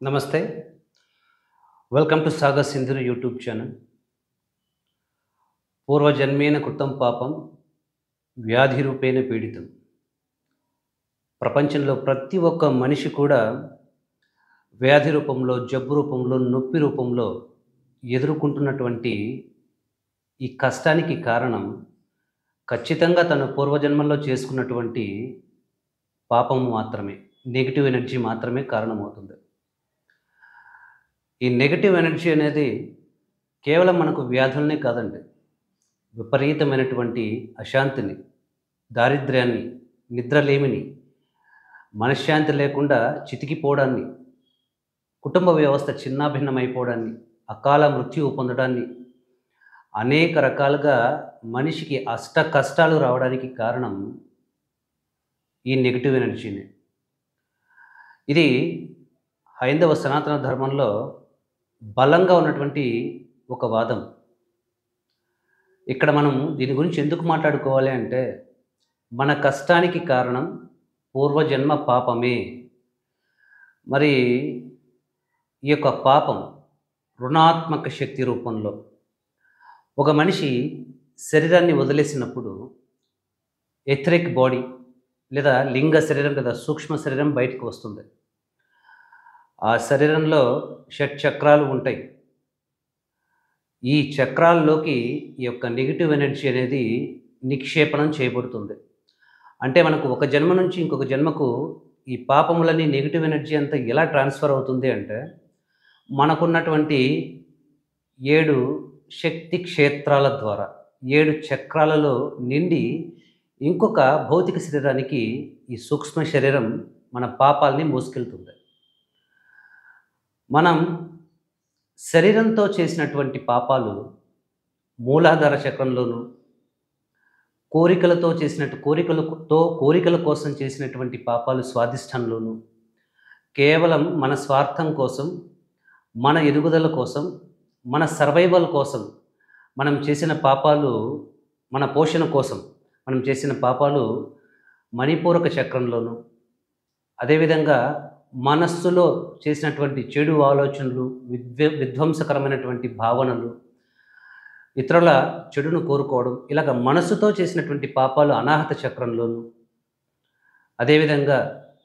నమస్తే welcome to Sagar Sindhuru YouTube channel పూర్వజన్మేన కృతం పాపం వ్యాధి రూపేణ పీడితం ప్రపంచంలో ప్రతి ఒక్క మనిషి కూడా వ్యాధి రూపంలో జబ్బు రూపంలో నొప్పి రూపంలో ఎదుర్కొంటున్నటువంటి ఈ కష్టానికి కారణం ఖచ్చితంగా తన పూర్వజన్మల్లో చేసుకున్నటువంటి పాపం మాత్రమే నెగిటివ్ ఎనర్జీ మాత్రమే కారణమవుతుంది ఈ నెగిటివ్ ఎనర్జీ అనేది కేవలం మనకు వ్యాధులనే కాదండి విపరీతమైనటువంటి అశాంతిని దారిద్ర్యాన్ని నిద్రలేమిని మనశ్శాంతి లేకుండా చితికిపోవడాన్ని కుటుంబ వ్యవస్థ చిన్నాభిన్నమైపోవడాన్ని అకాల మృత్యువు పొందడాన్ని అనేక రకాలుగా మనిషికి అష్ట కష్టాలు రావడానికి కారణం ఈ నెగిటివ్ ఎనర్జీనే ఇది హైందవ సనాతన ధర్మంలో బలంగా ఉన్నటువంటి ఒక వాదం ఇక్కడ మనం దీని గురించి ఎందుకు మాట్లాడుకోవాలి అంటే మన కష్టానికి కారణం పూర్వజన్మ పాపమే మరి ఈ యొక్క పాపం రుణాత్మక శక్తి రూపంలో ఒక మనిషి శరీరాన్ని వదిలేసినప్పుడు ఎథరిక్ బాడీ లేదా లింగ శరీరం లేదా సూక్ష్మ శరీరం బయటకు వస్తుంది ఆ శరీరంలో షట్ చక్రాలు ఉంటాయి ఈ చక్రాల్లోకి ఈ యొక్క నెగిటివ్ ఎనర్జీ అనేది నిక్షేపణం చేయబడుతుంది అంటే మనకు ఒక జన్మ నుంచి ఇంకొక జన్మకు ఈ పాపములని నెగిటివ్ ఎనర్జీ అంతా ఎలా ట్రాన్స్ఫర్ అవుతుంది అంటే మనకున్నటువంటి ఏడు శక్తి క్షేత్రాల ద్వారా ఏడు చక్రాలలో నిండి ఇంకొక భౌతిక శరీరానికి ఈ సూక్ష్మ శరీరం మన పాపాలని మోసుకెళ్తుంది మనం శరీరంతో చేసినటువంటి పాపాలు మూలాధార చక్రంలోను కోరికలతో చేసినట్టు కోరికలతో కోరికల కోసం చేసినటువంటి పాపాలు స్వాదిష్టంలోను కేవలం మన స్వార్థం కోసం మన ఎదుగుదల కోసం మన సర్వైవల్ కోసం మనం చేసిన పాపాలు మన పోషణ కోసం మనం చేసిన పాపాలు మణిపూరక చక్రంలోను అదేవిధంగా మనస్సులో చేసినటువంటి చెడు ఆలోచనలు విద్వ విధ్వంసకరమైనటువంటి భావనలు ఇతరుల చెడును కోరుకోవడం ఇలాగ మనస్సుతో చేసినటువంటి పాపాలు అనాహత చక్రంలోను అదేవిధంగా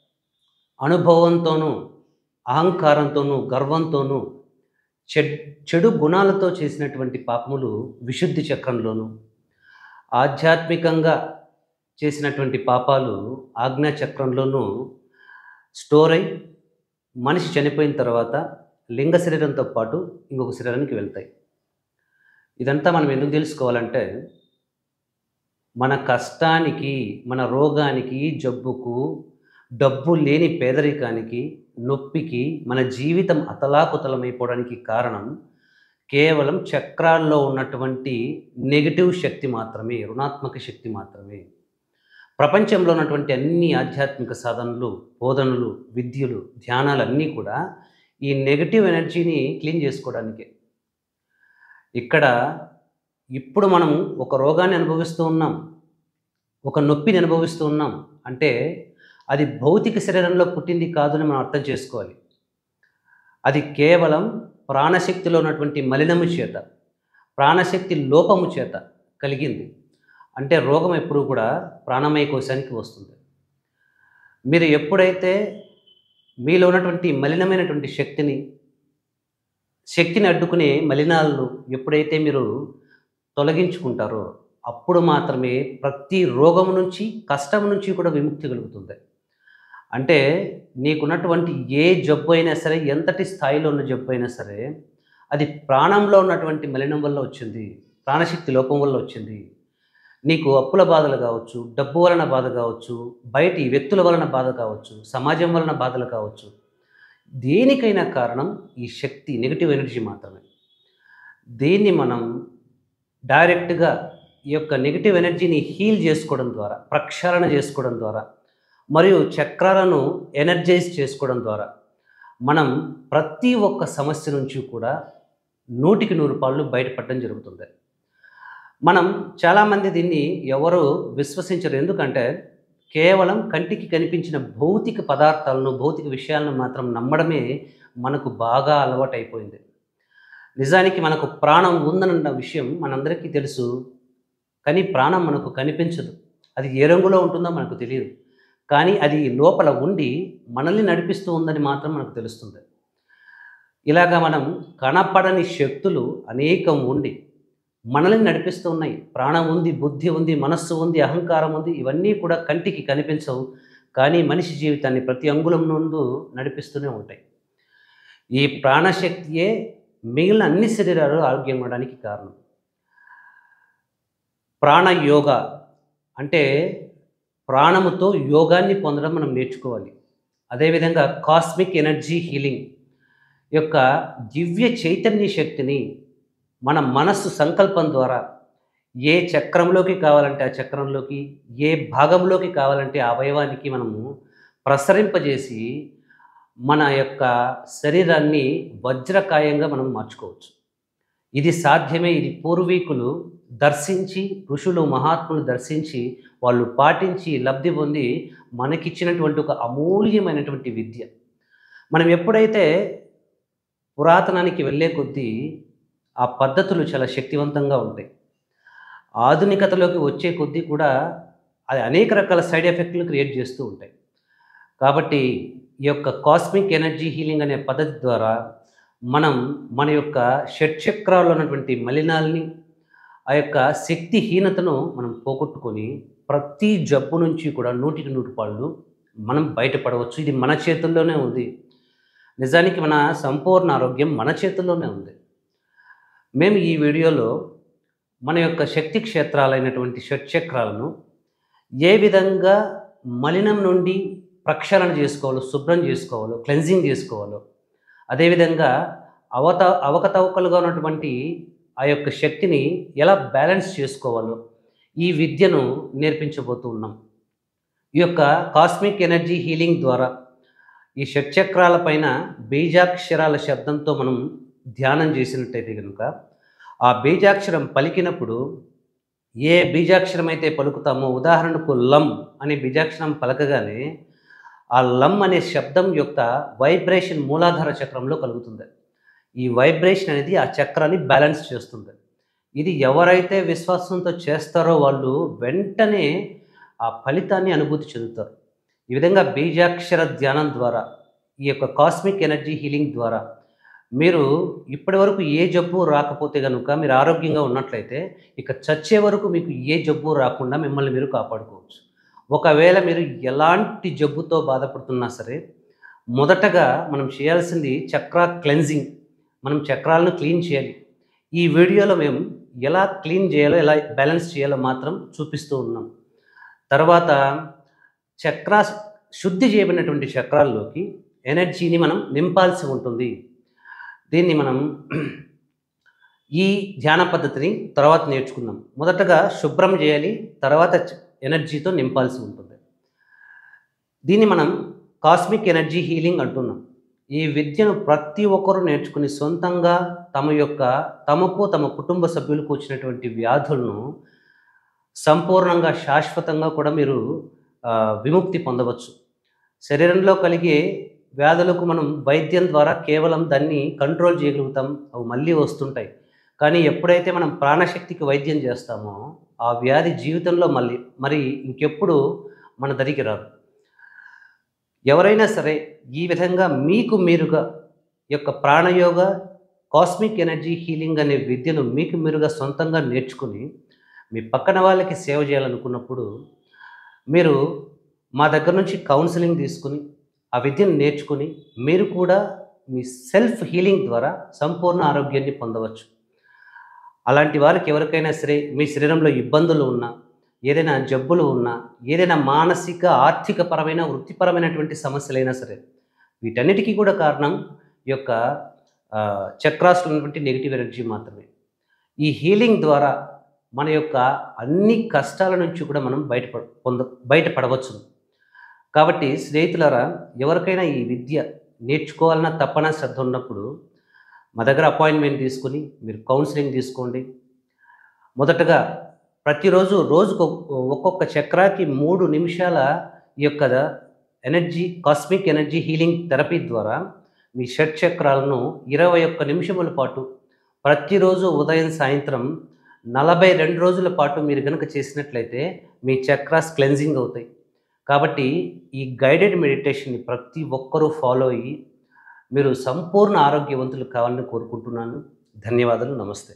అనుభవంతోనూ అహంకారంతోనూ గర్వంతోనూ చెడ్ చెడు గుణాలతో చేసినటువంటి పాపములు విశుద్ధి చక్రంలోను ఆధ్యాత్మికంగా చేసినటువంటి పాపాలు ఆజ్ఞా చక్రంలోనూ స్టోర్ అయి మనిషి చనిపోయిన తర్వాత లింగ శరీరంతో పాటు ఇంకొక శరీరానికి వెళ్తాయి ఇదంతా మనం ఎందుకు తెలుసుకోవాలంటే మన కష్టానికి మన రోగానికి జబ్బుకు డబ్బు లేని పేదరికానికి నొప్పికి మన జీవితం అతలాకుతలమైపోవడానికి కారణం కేవలం చక్రాల్లో ఉన్నటువంటి నెగిటివ్ శక్తి మాత్రమే రుణాత్మక శక్తి మాత్రమే ప్రపంచంలో ఉన్నటువంటి అన్ని ఆధ్యాత్మిక సాధనలు బోధనలు విద్యలు ధ్యానాలు అన్నీ కూడా ఈ నెగిటివ్ ఎనర్జీని క్లీన్ చేసుకోవడానికే ఇక్కడ ఇప్పుడు మనం ఒక రోగాన్ని అనుభవిస్తూ ఉన్నాం ఒక నొప్పిని అనుభవిస్తూ ఉన్నాం అంటే అది భౌతిక శరీరంలో పుట్టింది కాదని మనం అర్థం చేసుకోవాలి అది కేవలం ప్రాణశక్తిలో ఉన్నటువంటి మలినము చేత ప్రాణశక్తి లోపము చేత కలిగింది అంటే రోగం ఎప్పుడు కూడా ప్రాణమయ కోశానికి వస్తుంది మీరు ఎప్పుడైతే మీలో ఉన్నటువంటి మలినమైనటువంటి శక్తిని శక్తిని అడ్డుకునే మలినాలను ఎప్పుడైతే మీరు తొలగించుకుంటారో అప్పుడు మాత్రమే ప్రతి రోగం నుంచి కష్టం నుంచి కూడా విముక్తి కలుగుతుంది అంటే నీకున్నటువంటి ఏ జబ్బు అయినా సరే ఎంతటి స్థాయిలో ఉన్న జబ్బు అయినా సరే అది ప్రాణంలో ఉన్నటువంటి మలినం వల్ల వచ్చింది ప్రాణశక్తి లోపం వల్ల వచ్చింది నీకు అప్పుల బాధలు కావచ్చు డబ్బు వలన బాధ కావచ్చు బయటి వ్యక్తుల వలన బాధ కావచ్చు సమాజం వలన బాధలు కావచ్చు దేనికైనా కారణం ఈ శక్తి నెగిటివ్ ఎనర్జీ మాత్రమే దీన్ని మనం డైరెక్ట్గా ఈ యొక్క నెగిటివ్ ఎనర్జీని హీల్ చేసుకోవడం ద్వారా ప్రక్షాళన చేసుకోవడం ద్వారా మరియు చక్రాలను ఎనర్జైజ్ చేసుకోవడం ద్వారా మనం ప్రతి ఒక్క సమస్య నుంచి కూడా నూటికి నూరు పాళ్ళు బయటపడడం జరుగుతుంది మనం చాలామంది దీన్ని ఎవరు విశ్వసించరు ఎందుకంటే కేవలం కంటికి కనిపించిన భౌతిక పదార్థాలను భౌతిక విషయాలను మాత్రం నమ్మడమే మనకు బాగా అలవాటైపోయింది నిజానికి మనకు ప్రాణం ఉందన్న విషయం మనందరికీ తెలుసు కానీ ప్రాణం మనకు కనిపించదు అది ఏ రంగులో ఉంటుందో మనకు తెలియదు కానీ అది లోపల ఉండి మనల్ని నడిపిస్తూ ఉందని మాత్రం మనకు తెలుస్తుంది ఇలాగా మనం కనపడని శక్తులు అనేకం ఉండి మనల్ని నడిపిస్తూ ఉన్నాయి ప్రాణం ఉంది బుద్ధి ఉంది మనస్సు ఉంది అహంకారం ఉంది ఇవన్నీ కూడా కంటికి కనిపించవు కానీ మనిషి జీవితాన్ని ప్రతి అంగుళం నుండి నడిపిస్తూనే ఉంటాయి ఈ ప్రాణశక్తియే మిగిలిన అన్ని శరీరాలు ఆరోగ్యం ఉండడానికి కారణం ప్రాణయోగ అంటే ప్రాణముతో యోగాన్ని పొందడం మనం నేర్చుకోవాలి అదేవిధంగా కాస్మిక్ ఎనర్జీ హీలింగ్ యొక్క దివ్య చైతన్య శక్తిని మన మనస్సు సంకల్పం ద్వారా ఏ చక్రంలోకి కావాలంటే ఆ చక్రంలోకి ఏ భాగంలోకి కావాలంటే ఆ అవయవానికి మనము ప్రసరింపజేసి మన యొక్క శరీరాన్ని వజ్రకాయంగా మనం మార్చుకోవచ్చు ఇది సాధ్యమే ఇది పూర్వీకులు దర్శించి ఋషులు మహాత్ములు దర్శించి వాళ్ళు పాటించి లబ్ధి పొంది మనకిచ్చినటువంటి ఒక అమూల్యమైనటువంటి విద్య మనం ఎప్పుడైతే పురాతనానికి వెళ్ళే కొద్దీ ఆ పద్ధతులు చాలా శక్తివంతంగా ఉంటాయి ఆధునికతలోకి వచ్చే కొద్దీ కూడా అది అనేక రకాల సైడ్ ఎఫెక్ట్లు క్రియేట్ చేస్తూ ఉంటాయి కాబట్టి ఈ యొక్క కాస్మిక్ ఎనర్జీ హీలింగ్ అనే పద్ధతి ద్వారా మనం మన యొక్క షట్చక్రాల్లో ఉన్నటువంటి మలినాల్ని ఆ యొక్క శక్తిహీనతను మనం పోగొట్టుకొని ప్రతి జబ్బు నుంచి కూడా నూటికి నూటి పాళ్ళు మనం బయటపడవచ్చు ఇది మన చేతుల్లోనే ఉంది నిజానికి మన సంపూర్ణ ఆరోగ్యం మన చేతుల్లోనే ఉంది మేము ఈ వీడియోలో మన యొక్క శక్తి క్షేత్రాలైనటువంటి షట్చక్రాలను ఏ విధంగా మలినం నుండి ప్రక్షాళన చేసుకోవాలో శుభ్రం చేసుకోవాలో క్లెన్జింగ్ చేసుకోవాలో అదేవిధంగా అవత అవకతవకలుగా ఉన్నటువంటి ఆ యొక్క శక్తిని ఎలా బ్యాలెన్స్ చేసుకోవాలో ఈ విద్యను నేర్పించబోతూ ఉన్నాం ఈ యొక్క కాస్మిక్ ఎనర్జీ హీలింగ్ ద్వారా ఈ షట్చక్రాల పైన బీజాక్షరాల శబ్దంతో మనం ధ్యానం చేసినట్టయితే కనుక ఆ బీజాక్షరం పలికినప్పుడు ఏ బీజాక్షరం అయితే పలుకుతామో ఉదాహరణకు లం అనే బీజాక్షరం పలకగానే ఆ లం అనే శబ్దం యొక్క వైబ్రేషన్ మూలాధార చక్రంలో కలుగుతుంది ఈ వైబ్రేషన్ అనేది ఆ చక్రాన్ని బ్యాలెన్స్ చేస్తుంది ఇది ఎవరైతే విశ్వాసంతో చేస్తారో వాళ్ళు వెంటనే ఆ ఫలితాన్ని అనుభూతి చెందుతారు ఈ విధంగా బీజాక్షర ధ్యానం ద్వారా ఈ యొక్క కాస్మిక్ ఎనర్జీ హీలింగ్ ద్వారా మీరు ఇప్పటి వరకు ఏ జబ్బు రాకపోతే కనుక మీరు ఆరోగ్యంగా ఉన్నట్లయితే ఇక చచ్చే వరకు మీకు ఏ జబ్బు రాకుండా మిమ్మల్ని మీరు కాపాడుకోవచ్చు ఒకవేళ మీరు ఎలాంటి జబ్బుతో బాధపడుతున్నా సరే మొదటగా మనం చేయాల్సింది చక్ర క్లెన్జింగ్ మనం చక్రాలను క్లీన్ చేయాలి ఈ వీడియోలో మేము ఎలా క్లీన్ చేయాలో ఎలా బ్యాలెన్స్ చేయాలో మాత్రం చూపిస్తూ ఉన్నాం తర్వాత చక్ర శుద్ధి చేయబడినటువంటి చక్రాల్లోకి ఎనర్జీని మనం నింపాల్సి ఉంటుంది దీన్ని మనం ఈ ధ్యాన పద్ధతిని తర్వాత నేర్చుకుందాం మొదటగా శుభ్రం చేయాలి తర్వాత చ- ఎనర్జీతో నింపాల్సి ఉంటుంది దీన్ని మనం కాస్మిక్ ఎనర్జీ హీలింగ్ అంటున్నాం ఈ విద్యను ప్రతి ఒక్కరూ నేర్చుకుని సొంతంగా తమ యొక్క తమకు తమ కుటుంబ సభ్యులకు వచ్చినటువంటి వ్యాధులను సంపూర్ణంగా శాశ్వతంగా కూడా మీరు ఆ, విముక్తి పొందవచ్చు శరీరంలో కలిగే వ్యాధులకు మనం వైద్యం ద్వారా కేవలం దాన్ని కంట్రోల్ చేయగలుగుతాం అవి మళ్ళీ వస్తుంటాయి కానీ ఎప్పుడైతే మనం ప్రాణశక్తికి వైద్యం చేస్తామో ఆ వ్యాధి జీవితంలో మళ్ళీ మరి ఇంకెప్పుడు మన దరికి రాదు ఎవరైనా సరే ఈ విధంగా మీకు మీరుగా ఈ యొక్క ప్రాణయోగ కాస్మిక్ ఎనర్జీ హీలింగ్ అనే విద్యను మీకు మీరుగా సొంతంగా నేర్చుకుని మీ పక్కన వాళ్ళకి సేవ చేయాలనుకున్నప్పుడు మీరు మా దగ్గర నుంచి కౌన్సిలింగ్ తీసుకుని ఆ విద్యను నేర్చుకుని మీరు కూడా మీ సెల్ఫ్ హీలింగ్ ద్వారా సంపూర్ణ ఆరోగ్యాన్ని పొందవచ్చు అలాంటి వారికి ఎవరికైనా సరే మీ శరీరంలో ఇబ్బందులు ఉన్నా ఏదైనా జబ్బులు ఉన్నా ఏదైనా మానసిక ఆర్థిక పరమైన వృత్తిపరమైనటువంటి సమస్యలైనా సరే వీటన్నిటికీ కూడా కారణం ఈ యొక్క ఆ, చక్రాస్లో ఉన్నటువంటి నెగిటివ్ ఎనర్జీ మాత్రమే ఈ హీలింగ్ ద్వారా మన యొక్క అన్ని కష్టాల నుంచి కూడా మనం బయటపడ పొంద బయటపడవచ్చు కాబట్టి స్నేహితులారా ఎవరికైనా ఈ విద్య నేర్చుకోవాలన్న తప్పన శ్రద్ధ ఉన్నప్పుడు మా దగ్గర అపాయింట్మెంట్ తీసుకుని మీరు కౌన్సిలింగ్ తీసుకోండి మొదటగా ప్రతిరోజు రోజుకు ఒక్కొక్క చక్రాకి మూడు నిమిషాల ఈ యొక్క energy cosmic energy healing therapy ద్వారా మీ షట్ చక్రాలను ఇరవై ఒక్క నిమిషముల పాటు ప్రతిరోజు ఉదయం సాయంత్రం నలభై రెండు రోజుల పాటు మీరు కనుక చేసినట్లయితే మీ చక్రాస్ క్లెన్జింగ్ అవుతాయి కాబట్టి ఈ గైడెడ్ మెడిటేషన్ని ప్రతి ఒక్కరూ ఫాలో అయ్యి మీరు సంపూర్ణ ఆరోగ్యవంతులు కావాలని కోరుకుంటున్నాను ధన్యవాదాలు నమస్తే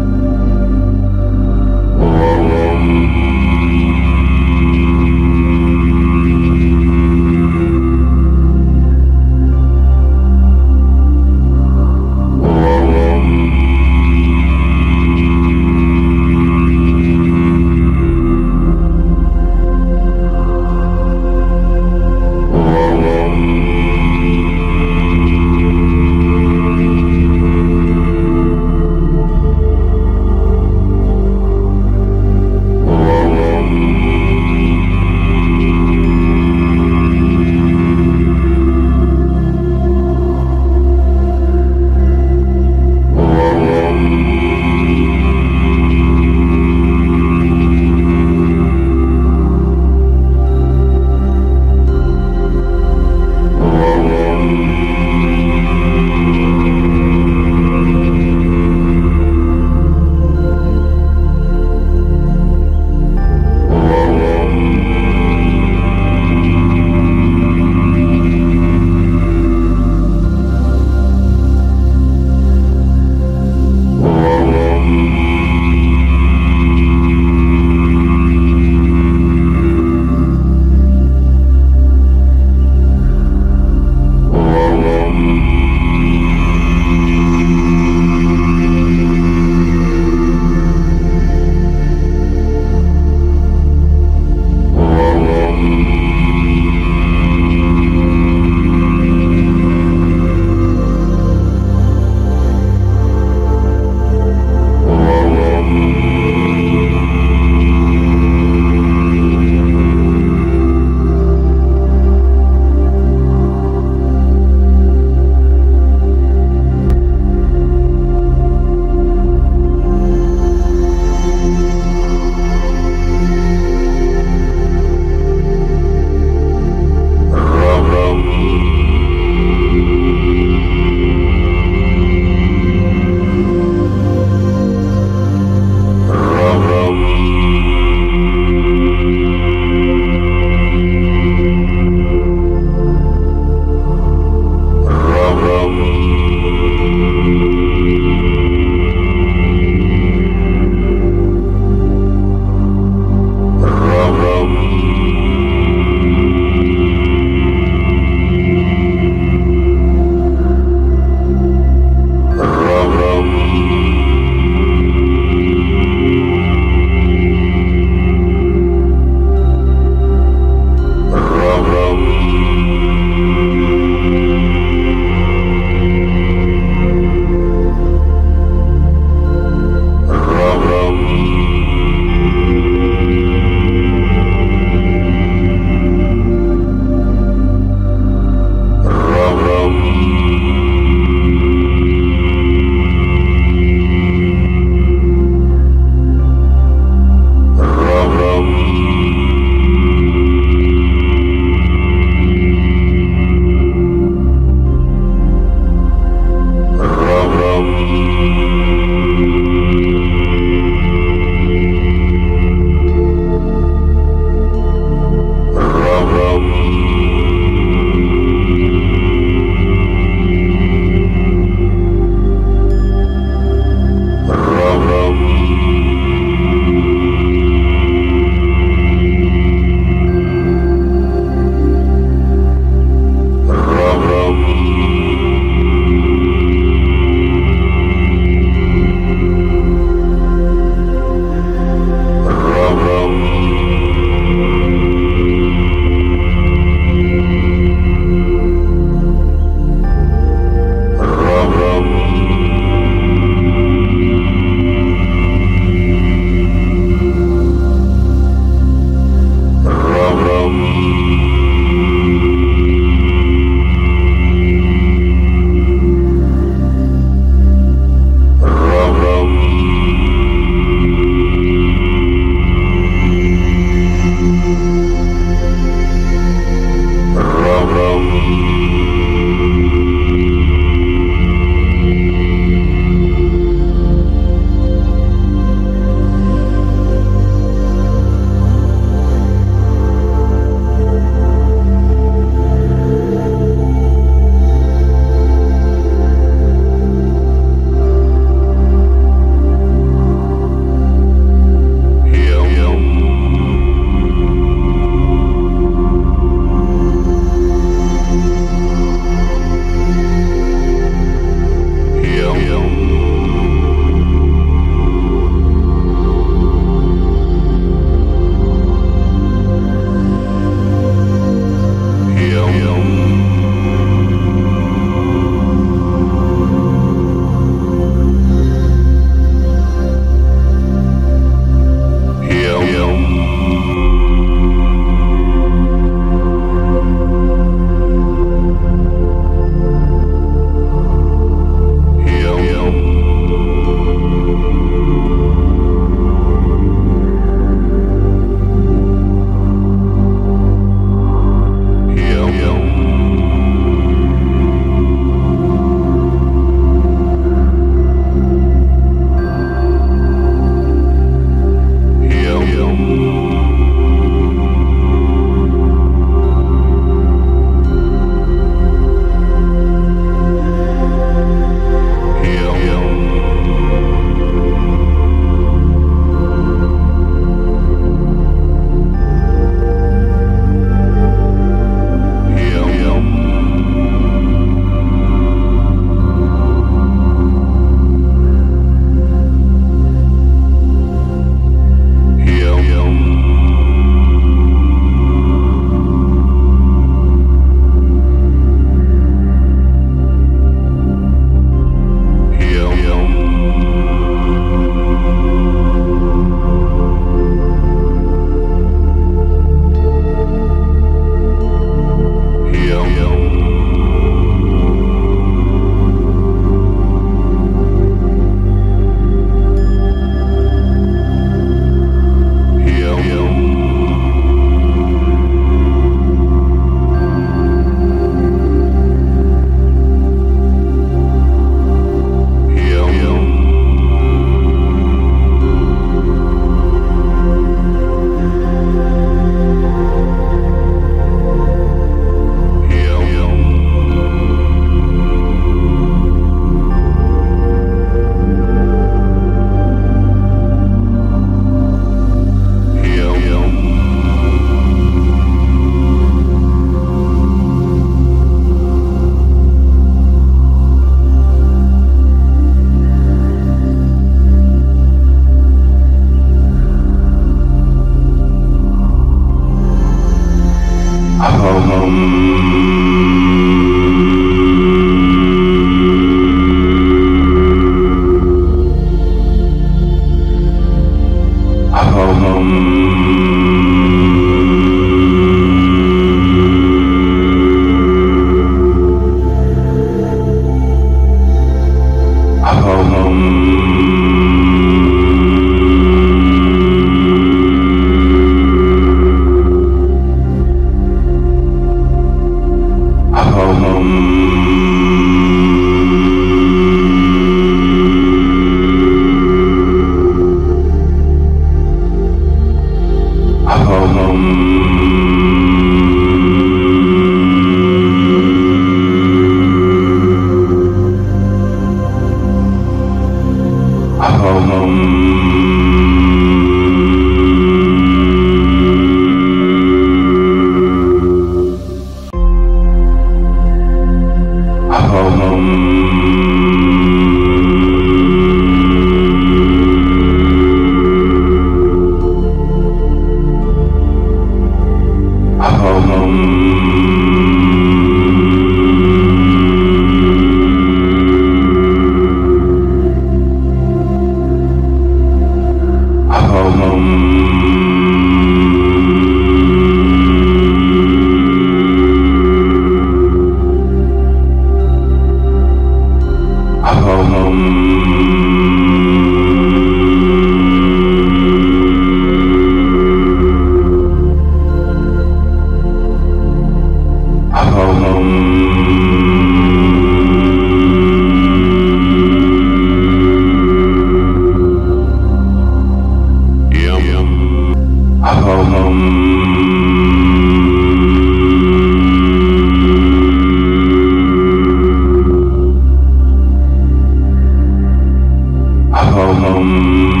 Hum.